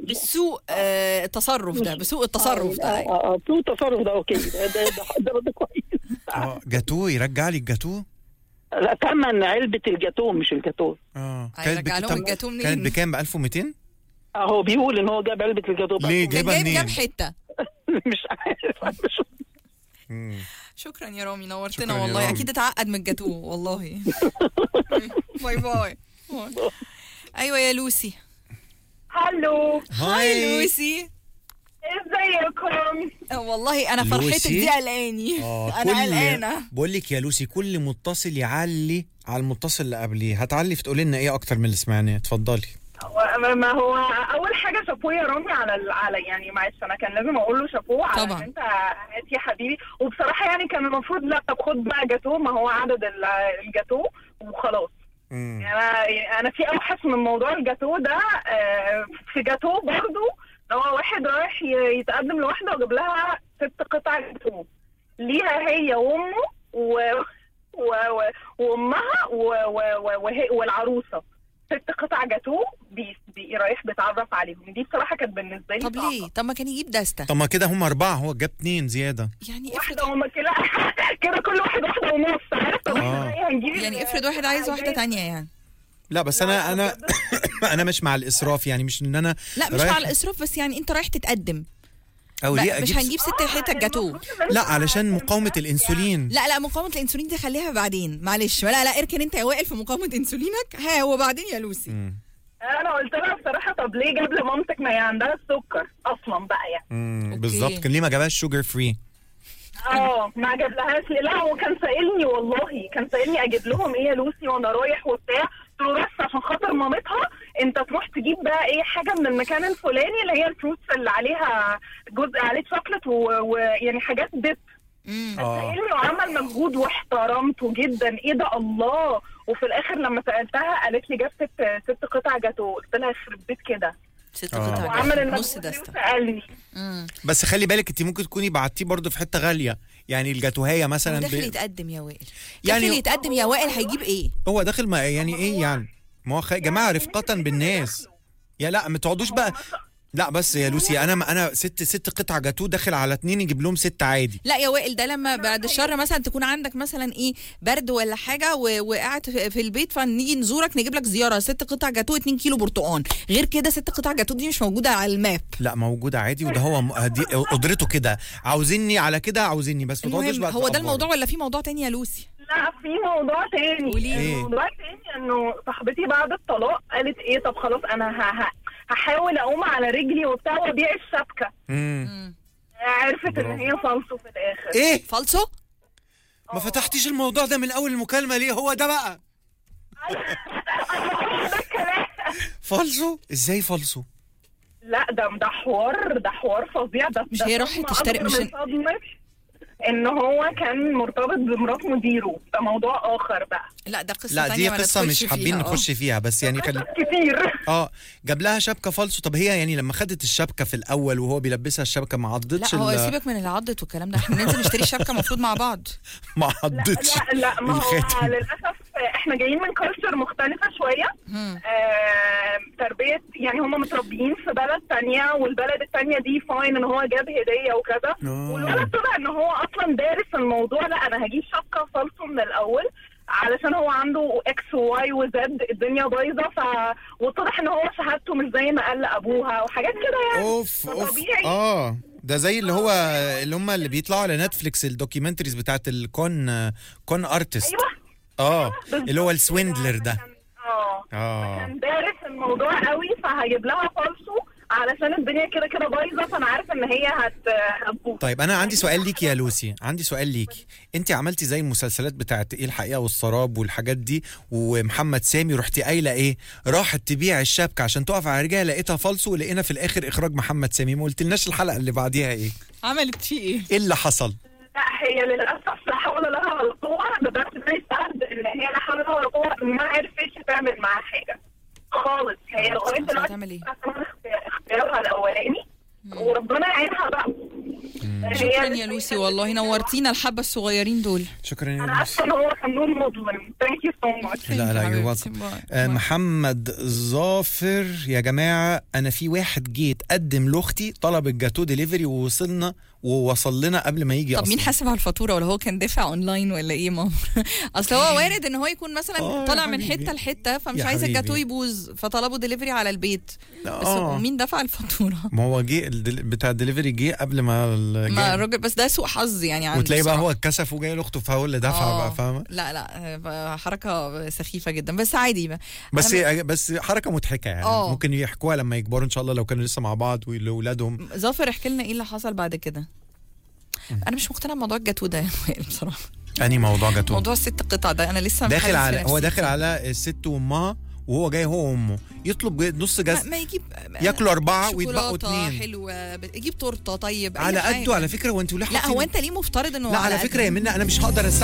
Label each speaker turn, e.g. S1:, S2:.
S1: بالسوء آه التصرف ده بسوء التصرف ده
S2: اه
S1: أيوة.
S2: اه اه سوء التصرف ده اوكي ده ده ده, ده, ده كويس
S3: اه جاتوه يرجع لي الجاتوه
S2: لا تمن علبه الجاتوه مش الجاتوه
S3: اه
S1: هيرجع لهم
S3: طب
S1: الجاتوه منين؟
S3: كانت بكام ب 1200
S2: اه هو بيقول ان هو جاب علبه الجاتوه بقى.
S3: ليه
S1: كان
S3: جايبها
S1: جايب
S3: منين
S1: كام حته
S2: مش عارف مش
S3: مم.
S1: شكرا يا رامي نورتنا
S3: شكراً يا
S1: والله
S3: رامي.
S1: اكيد اتعقد من الجاتوه والله باي باي ايوه يا لوسي
S4: هلو
S1: هاي لوسي
S4: ازيكم
S1: آه، والله انا فرحتك
S3: لوسي؟
S1: دي قلقاني
S3: اه
S1: انا قلقانه
S3: بقول لك يا لوسي كل متصل يعلي على المتصل اللي قبليه هتعلي فتقولي لنا ايه اكتر من اللي سمعناه اتفضلي
S4: ما هو اول حاجه شابوه يا رامي على ال- على يعني معلش انا كان لازم اقول له شابوه على
S1: طبعاً.
S4: إن انت هات يا حبيبي وبصراحه يعني كان المفروض لا طب خد بقى جاتوه ما هو عدد ال- الجاتوه وخلاص
S3: مم.
S4: يعني انا انا في اوحش من موضوع الجاتوه ده آه، في جاتوه برضو لو واحد رايح ي- يتقدم لواحده وجاب لها ست قطع جاتوه ليها هي وامه و... و... و... وامها و... و... و... وهي... والعروسه ست قطع جاتوه بي... بي... رايح بيتعرف عليهم دي بصراحه كانت بالنسبه لي
S1: طب
S4: صعبة.
S1: ليه طب ما كان يجيب دستة
S3: طب ما كده هم اربعه هو جاب اتنين زياده
S1: يعني
S4: واحده
S1: افرض
S4: وما كده كده كل واحد واحده ونص عارف طب
S3: آه.
S4: إحنا هنجيب
S1: يعني افرض واحد عايز واحده تانية يعني
S3: لا بس انا انا انا مش مع الاسراف يعني مش ان انا
S1: لا مش
S3: رايح-
S1: مع الاسراف بس يعني انت رايح تتقدم
S3: او
S1: لا،
S3: ليه
S1: مش
S3: اجيب
S1: هنجيب ست حتت جاتوه
S3: لا علشان مقاومه الانسولين
S1: لا لا مقاومه الانسولين دي خليها بعدين معلش لا لا اركن انت يا وائل في مقاومه انسولينك ها وبعدين يا لوسي
S3: مم.
S4: انا قلت لها بصراحه طب ليه جاب لمامتك ما هي عندها السكر اصلا بقى يعني
S3: مم.
S1: أوكي.
S3: بالظبط كان ليه ما جابهاش شوجر فري
S4: اه ما جابلهاش لا هو كان سائلني والله كان سائلني اجيب لهم ايه يا لوسي وانا رايح وبتاع قلت له بس عشان خاطر مامتها انت تروح تجيب بقى ايه حاجه من المكان الفلاني اللي هي الفروتس اللي عليها جزء عليه شوكليت ويعني حاجات دب
S1: امم
S3: اه
S4: سائلني وعمل مجهود واحترمته جدا ايه ده الله وفي الاخر لما سالتها قالت لي جاب ست ست قطع جاتو قلت لها يخرب بيت كده
S1: ست
S3: آه.
S1: قطع
S4: وعمل
S1: جاتوه، نص
S4: المجهود دي
S1: دستة
S4: وسالني
S1: امم
S3: بس خلي بالك انت ممكن تكوني بعتيه برضه في حته غاليه يعني الجاتوهيه
S1: هو
S3: مثلا
S1: داخل
S3: ب...
S1: يتقدم يا وائل
S3: يعني-
S1: داخل يتقدم يا وائل هيجيب ايه
S3: هو داخل ما يعني ايه يعني ما هو خ... جماعه رفقه بالناس يا لا ما تقعدوش بقى لا بس يا لوسي انا انا ست ست قطع جاتوه داخل على اتنين يجيب لهم ست عادي
S1: لا يا وائل ده لما بعد الشر مثلا تكون عندك مثلا ايه برد ولا حاجه و- وقاعد في في البيت فنيجي نزورك نجيب لك زياره ست قطع جاتوه 2 كيلو برتقان غير كده ست قطع جاتوه دي مش موجوده على الماب
S3: لا موجوده عادي وده هو م- دي قدرته كده عاوزيني على كده عاوزيني بس ما تقعدوش
S1: المهم
S3: بقى
S1: هو ده
S3: تأفوروا.
S1: الموضوع ولا في موضوع تاني يا لوسي
S4: لا في موضوع تاني
S1: قولي.
S3: إيه؟
S4: الموضوع تاني انه صاحبتي بعد الطلاق قالت ايه طب خلاص انا ه- ه- هحاول اقوم على رجلي وبتاع وابيع الشبكه
S3: مم.
S4: عرفت ان هي فالصو في الاخر
S3: ايه
S1: فالصو
S3: ما فتحتيش الموضوع ده من اول المكالمه ليه هو ده بقى
S4: ده الكلام
S3: فالصو ازاي فالصو
S4: لا ده ده حوار ده حوار فظيع ده
S1: مش
S4: ده
S1: هي راحت
S4: صدمة
S1: تشتري-
S4: أكبر
S1: مش-
S4: من صدمة ان هو كان مرتبط بمرات مديره ده موضوع اخر بقى
S1: لا ده قصه
S3: لا
S1: تانية
S3: دي
S1: ما
S3: قصه
S1: ندخلش
S3: مش حابين
S1: فيها. آه.
S3: نخش فيها بس يعني خلي
S4: كتير
S3: اه جاب لها شبكه فالصو طب هي يعني لما خدت الشبكه في الاول وهو بيلبسها الشبكه ما عضتش
S1: لا هو
S3: ال-
S1: سيبك من العضت والكلام ده احنا ننزل نشتري الشبكه المفروض مع بعض
S3: ما
S4: لا
S3: عضتش
S4: لا, لا ما هو
S3: الخاتم.
S4: للاسف احنا جايين من كلتشر مختلفه شويه
S1: مم.
S4: آه تربيه يعني هم متربيين في بلد تانية والبلد التانية دي فاين ان هو جاب هديه وكذا
S3: آه.
S4: والولد طلع ان هو اصلا دارس الموضوع لا انا هجيب شبكه فالصو من الاول علشان هو عنده اكس وواي وزد الدنيا بايظه ف واتضح ان هو شهادته مش زي ما قال لابوها وحاجات كده يعني
S3: اوف اوف
S4: طبيعي.
S3: اه ده زي اللي هو اللي هم اللي بيطلعوا على نتفليكس الدوكيومنتريز بتاعت الكون كون ارتست
S4: ايوه
S3: اه اللي هو السويندلر ده
S4: اه
S3: اه
S4: كان دارس الموضوع قوي فهجيب لها فالصو علشان الدنيا كده كده بايظه فانا عارف ان هي هت هتبوظ
S3: طيب انا عندي سؤال ليكي يا لوسي عندي سؤال ليكي انت عملتي زي المسلسلات بتاعت ايه الحقيقه والسراب والحاجات دي ومحمد سامي رحتي قايله ايه راحت تبيع الشبكه عشان تقف على رجلها لقيتها فالصو ولقينا في الاخر اخراج محمد سامي ما قلتلناش الحلقه اللي بعديها ايه
S1: عملت فيه ايه
S3: ايه اللي حصل
S4: لا هي للاسف لا حول لها ولا قوه بس زي سعد ان هي لا حول لها ولا قوه ما عرفتش تعمل معاه حاجه خالص هي لغايه
S1: خلاص
S4: دلوقتي
S1: هتعمل ايه؟
S4: اختيارها الاولاني وربنا يعينها بقى
S1: شكرا يا لوسي والله نورتينا الحبه الصغيرين دول
S3: شكرا يا
S4: انا
S3: لوسي
S4: اسفه ان هو فنون مظلم ثانك يو سو ماتش
S3: لا لا
S1: حبيبتي.
S3: you're welcome.
S1: باي.
S3: آه،
S1: باي.
S3: محمد ظافر يا جماعه انا في واحد جيت قدم لاختي طلب الجاتو ديليفري ووصلنا ووصل لنا قبل ما يجي
S1: طب
S3: اصلا
S1: مين حاسب على الفاتوره ولا هو كان دافع اونلاين ولا ايه ماما اصل هو وارد ان هو يكون مثلا
S3: آه يا
S1: طالع من
S3: حبيبي.
S1: حته لحته فمش
S3: يا
S1: عايز
S3: حبيبي.
S1: الجاتو يبوظ فطلبوا دليفري على البيت بس
S3: آه.
S1: مين دفع الفاتوره
S3: ما هو جه الدل- بتاع الدليفري جه قبل ما ال-
S1: ما
S3: جه.
S1: الراجل بس ده سوء حظ يعني عنده
S3: وتلاقي بقى
S1: بصراحة.
S3: هو اتكسف وجاي لاخته فهو اللي دفع
S1: آه.
S3: بقى فاهمه
S1: لا لا آه، حركه سخيفه جدا بس عادي بقى
S3: بس
S1: أنا
S3: بس حركه مضحكه يعني
S1: آه.
S3: ممكن يحكوها لما يكبروا ان شاء الله لو كانوا لسه مع بعض ولاولادهم
S1: ظافر احكي لنا ايه اللي حصل بعد كده انا مش مقتنعه بموضوع الجاتو ده يا وائل بصراحه
S3: اني موضوع جاتو
S1: موضوع الست قطع ده انا لسه
S3: داخل
S1: محدث
S3: على
S1: في
S3: هو
S1: نفسي.
S3: داخل على الست وامها وهو جاي هو وامه يطلب جاي- نص
S1: ما,
S3: جاز
S1: ما يجيب
S3: ياكلوا اربعه ويتبقوا
S1: شوكولاتة
S3: اتنين
S1: حلوه ب- يجيب تورته طيب أي
S3: على
S1: حاجة.
S3: قده على فكره وانت
S1: لا هو انت ليه مفترض انه
S3: لا على فكره يا منى انا مش هقدر